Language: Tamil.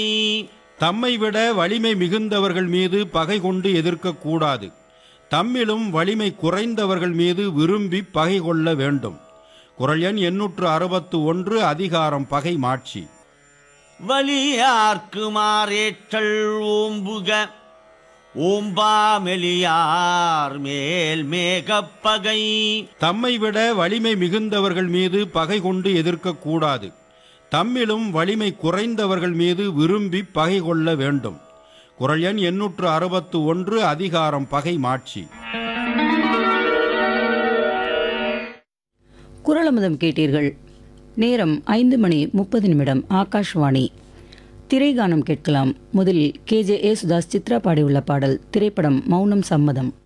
தம்மை விட வலிமை மிகுந்தவர்கள் மீது பகை கொண்டு எதிர்க்கக்கூடாது தம்மிலும் வலிமை குறைந்தவர்கள் மீது விரும்பி பகை கொள்ள வேண்டும் குரல் எண் எண்ணூற்று அறுபத்து ஒன்று அதிகாரம் பகை மாட்சி வலியார்க்கு மாறேற்றல் ஓம்புக ஓம்பா மெலியார் மேல் மேகப்பகை தம்மை விட வலிமை மிகுந்தவர்கள் மீது பகை கொண்டு எதிர்க்கக்கூடாது தம்மிலும் வலிமை குறைந்தவர்கள் மீது விரும்பி பகை கொள்ள வேண்டும் குரல் எண் எண்ணூற்று அறுபத்து ஒன்று அதிகாரம் பகை மாட்சி குரலமுதம் கேட்டீர்கள் நேரம் ஐந்து மணி முப்பது நிமிடம் ஆகாஷ்வாணி திரைகானம் கேட்கலாம் முதலில் கே ஜே ஏசுதாஸ் சித்ரா பாடியுள்ள பாடல் திரைப்படம் மௌனம் சம்மதம்